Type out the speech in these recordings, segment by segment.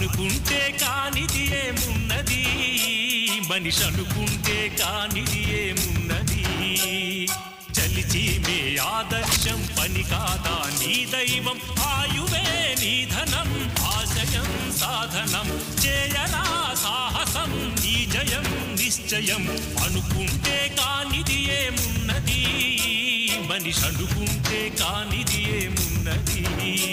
అనుకుంటే కానిది ఏమున్నది మనిషి అనుకుంటే కానిది ఏమున్నది చలిచి మే ఆదర్శం పని కాదా నీ దైవం ఆయువే నీ ధనం ఆశయం సాధనం చేయరా సాహసం నీ జయం నిశ్చయం అనుకుంటే కానిది ఏమున్నది మనిషి అనుకుంటే కానిది ఏమున్నది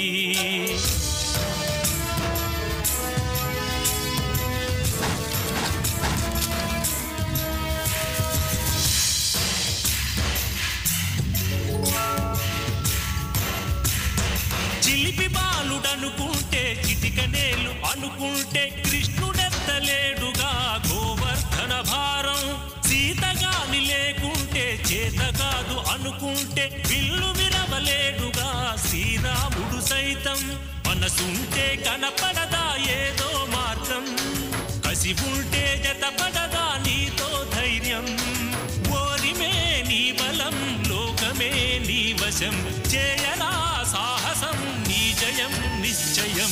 చిలిపి బాలుడనుకుంటే చిటికనేలు అనుకుంటే కృష్ణుడెత్తలేడుగా గోవర్ధన భారం సీతగాని లేకుంటే చేత కాదు అనుకుంటే విల్లు విరవలేడుగా శ్రీరాముడు సైతం మనసుంటే కనపడదా ఏదో మార్గం కసి ఉంటే జతపడదా నీతో ధైర్యం ఓరిమే నీ బలం లోకమే నీ వశం చేయరా సాహసం నీ జయం నిశ్చయం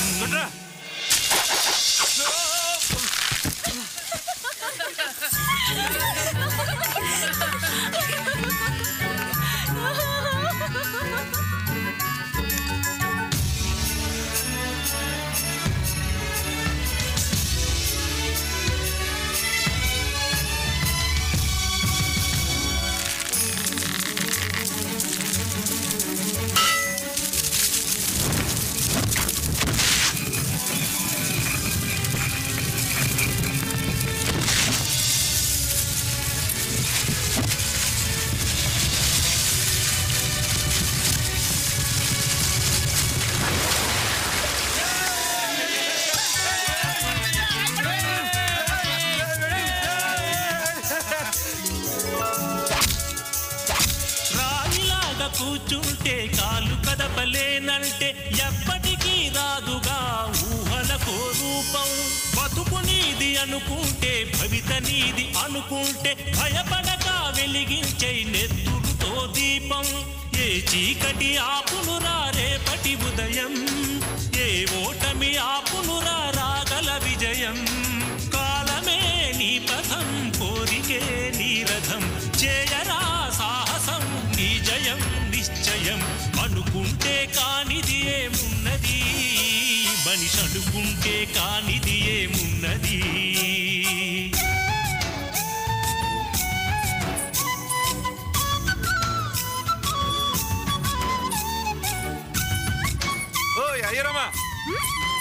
రాయిలాగా కూర్చుంటే కాలు కదపలేనంటే ఎప్పటికీ రాదుగా ఊహలకో రూపం బతుకు నీది అనుకుంటే భవిత నీది అనుకుంటే భయపడక వెలిగించే నెత్తురుతో దీపం ఏ చీకటి ఆపునురా రేపటి ఉదయం ఏ ఓటమి ఆపునురా రాగల విజయం కాలమే నీ పథం కోరికే నీ రథం చేయరా సాహసం నీ జయం నిశ్చయం అనుకుంటే కానిది ఏమున్నది మనిషి అనుకుంటే కానిది ఏమున్నది ఓయ్ అయ్యరమ్మా